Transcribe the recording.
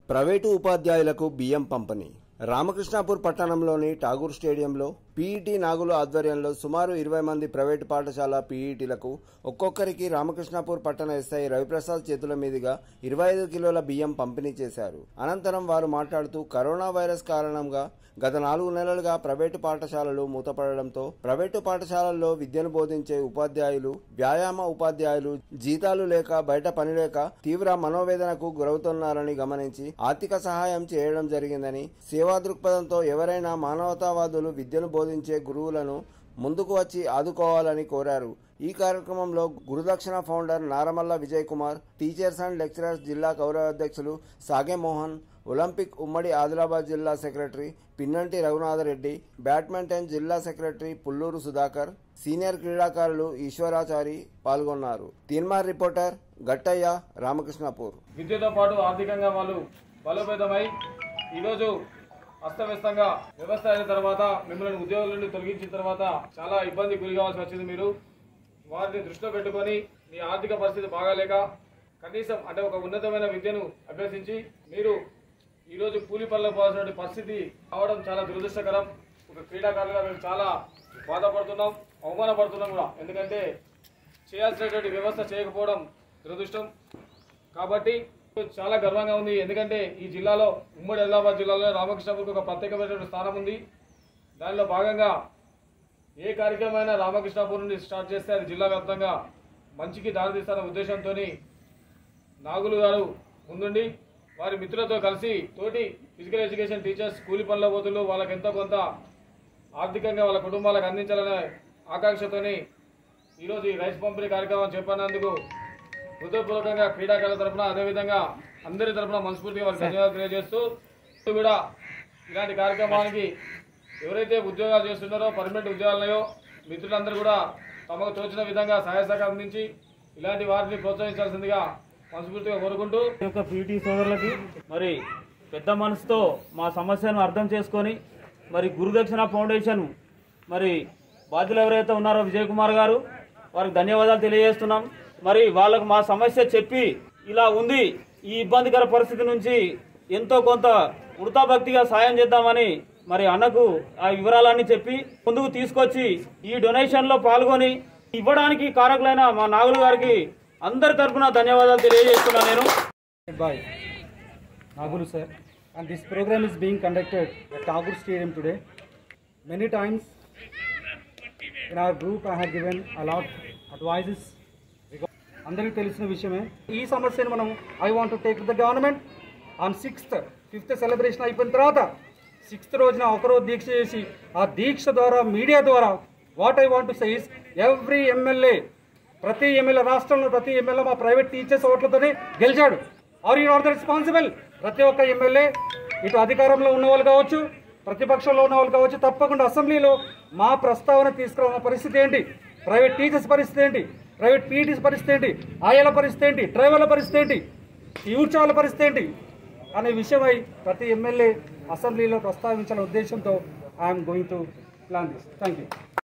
Private ఉపాధ్యాయులకు బియ్యం పంపిణీ రామకృష్ణాపూర్ పట్టణంలోని ఠాగూర్ స్టేడియంలో పీఈటీ నాగుల ఆధ్వర్యంలో సుమారు ఇరవై మంది ప్రైవేటు పాఠశాల పీఈటీలకు ఒక్కొక్కరికి రామకృష్ణాపూర్ పట్టణ ఎస్ఐ రవిప్రసాద్ చేతుల మీదుగా ఇరవై ఐదు కిలోల బియ్యం పంపిణీ చేశారు అనంతరం వారు మాట్లాడుతూ కరోనా వైరస్ కారణంగా గత నాలుగు నెలలుగా ప్రైవేటు పాఠశాలలు మూతపడడంతో ప్రైవేటు పాఠశాలల్లో విద్యను బోధించే ఉపాధ్యాయులు వ్యాయామ ఉపాధ్యాయులు జీతాలు లేక బయట పని లేక తీవ్ర మనోవేదనకు గురవుతున్నారని గమనించి ఆర్థిక సహాయం చేయడం జరిగిందని సేవా దృక్పథంతో ఎవరైనా మానవతావాదులు విద్యను బోధించే గురువులను ముందుకు వచ్చి ఆదుకోవాలని కోరారు ఈ కార్యక్రమంలో Gurudakshina founder Naramalla Vijay Kumar teachers and lecturers జిల్లా గౌరవ అధ్యక్షులు సాగే మోహన్ ఒలింపిక్ ఉమ్మడి ఆదిలాబాద్ జిల్లా సెక్రటరీ పిన్నంటి రఘునాథరెడ్డి బ్యాడ్మింటన్ జిల్లా సెక్రటరీ పుల్లూరు సుధాకర్ సీనియర్ క్రీడాకారులు ఈశ్వరాచారి పాల్గొన్నారు తీన్మార్ రిపోర్టర్ గట్టయ్య రామకృష్ణపూర్ విద్యతో పాటు ఆర్థికంగా వాళ్ళు బలోపేతమై ఈరోజు అస్తవ్యస్తంగా వ్యవస్థ అయిన తర్వాత మిమ్మల్ని ఉద్యోగుల నుండి తొలగించిన తర్వాత చాలా ఇబ్బంది గురి కావాల్సి వచ్చింది మీరు వారిని దృష్టిలో పెట్టుకొని మీ ఆర్థిక పరిస్థితి బాగాలేక కనీసం అంటే ఒక ఉన్నతమైన విద్యను అభ్యసించి మీరు ఈరోజు కూలి పనులకు పోవాల్సిన పరిస్థితి అవడం చాలా దురదృష్టకరం ఒక క్రీడాకారులుగా మేము చాలా బాధపడుతున్నాం అవమానపడుతున్నాం కూడా ఎందుకంటే చేయాల్సినటువంటి వ్యవస్థ చేయకపోవడం దురదృష్టం కాబట్టి చాలా గర్వంగా ఉంది ఎందుకంటే ఈ జిల్లాలో ఉమ్మడి ఆదిలాబాద్ జిల్లాలో రామకృష్ణపురికి ఒక ప్రత్యేకమైనటువంటి స్థానం ఉంది దానిలో భాగంగా ఏ కార్యక్రమమైనా రామకృష్ణాపూర్ నుండి స్టార్ట్ చేస్తే అది జిల్లా వ్యాప్తంగా మంచికి దారితీస్తారన్న ఉద్దేశంతో నాగులు గారు ముందుండి వారి మిత్రులతో కలిసి తోటి ఫిజికల్ ఎడ్యుకేషన్ టీచర్స్ కూలి పనుల పోతులు వాళ్ళకి ఎంతో కొంత ఆర్థికంగా వాళ్ళ కుటుంబాలకు అందించాలనే ఆకాంక్షతోని ఈరోజు ఈ రైస్ పంపిణీ కార్యక్రమం చెప్పినందుకు హృదయపూర్వకంగా క్రీడాకారుల తరఫున అదేవిధంగా అందరి తరఫున మనస్ఫూర్తిగా వారికి ధన్యవాదాలు తెలియజేస్తూ ఇప్పుడు కూడా ఇలాంటి కార్యక్రమానికి ఎవరైతే ఉద్యోగాలు చేస్తున్నారో పర్మనెంట్ ఉద్యోగాలున్నాయో మిత్రులందరూ కూడా తమకు తోచిన విధంగా సహాయ సహకారం అందించి ఇలాంటి వారిని ప్రోత్సహించాల్సిందిగా మనస్ఫూర్తిగా కోరుకుంటూ ఈ యొక్క పీటీ సోదరులకి మరి పెద్ద మనసుతో మా సమస్యను అర్థం చేసుకొని మరి గురుదక్షిణ ఫౌండేషన్ మరి బాధ్యులు ఎవరైతే ఉన్నారో విజయ్ కుమార్ గారు వారికి ధన్యవాదాలు తెలియజేస్తున్నాం మరి వాళ్ళకు మా సమస్య చెప్పి ఇలా ఉంది ఈ ఇబ్బందికర పరిస్థితి నుంచి ఎంతో కొంత ఉడతా భక్తిగా సాయం చేద్దామని మరి అన్నకు ఆ వివరాలన్నీ చెప్పి ముందుకు తీసుకొచ్చి ఈ డొనేషన్ లో పాల్గొని ఇవ్వడానికి కారకులైన మా నాగులు గారికి అందరి తరపున ధన్యవాదాలు తెలియజేస్తున్నాను నేను by Nagulu sir and this program is being conducted at Tagore Stadium today. Many times in our group I have given a lot advices. అందరికీ తెలిసిన విషయమే ఈ సమస్యను మనం I want to take the government on sixth fifth celebration అయిపోయిన తర్వాత sixth రోజున ఒకరోజు దీక్ష చేసి ఆ దీక్ష ద్వారా మీడియా ద్వారా what I want to size every MLA ప్రతి ఎమ్మెల్యే రాష్ట్రంలో ప్రతి ఎమ్మెల్యే మా ప్రైవేట్ టీచర్స్ ఓట్లతోనే గెలిచాడు are you not the responsible ప్రతి ఒక్క ఎమ్మెల్యే ఇటు అధికారంలో ఉన్న వాళ్ళు కావచ్చు ప్రతిపక్షంలో ఉన్న వాళ్ళు కావచ్చు తప్పకుండా అసెంబ్లీలో మా ప్రస్తావన తీసుకురావాల పరిస్థితి ఏంటి ప్రైవేట్ టీచర్స్ పరిస్థితి ఏంటి ప్రైవేట్ పీటీస్ పరిస్థితి ఏంటి ఆయాల పరిస్థితి ఏంటి డ్రైవర్ల పరిస్థితి ఏంటి యూత్ వాళ్ళ పరిస్థితి ఏంటి అనే విషయమై ప్రతి ఎమ్మెల్యే అసెంబ్లీలో ప్రస్తావించాలనే ఉద్దేశంతో I'm going to plan this thank you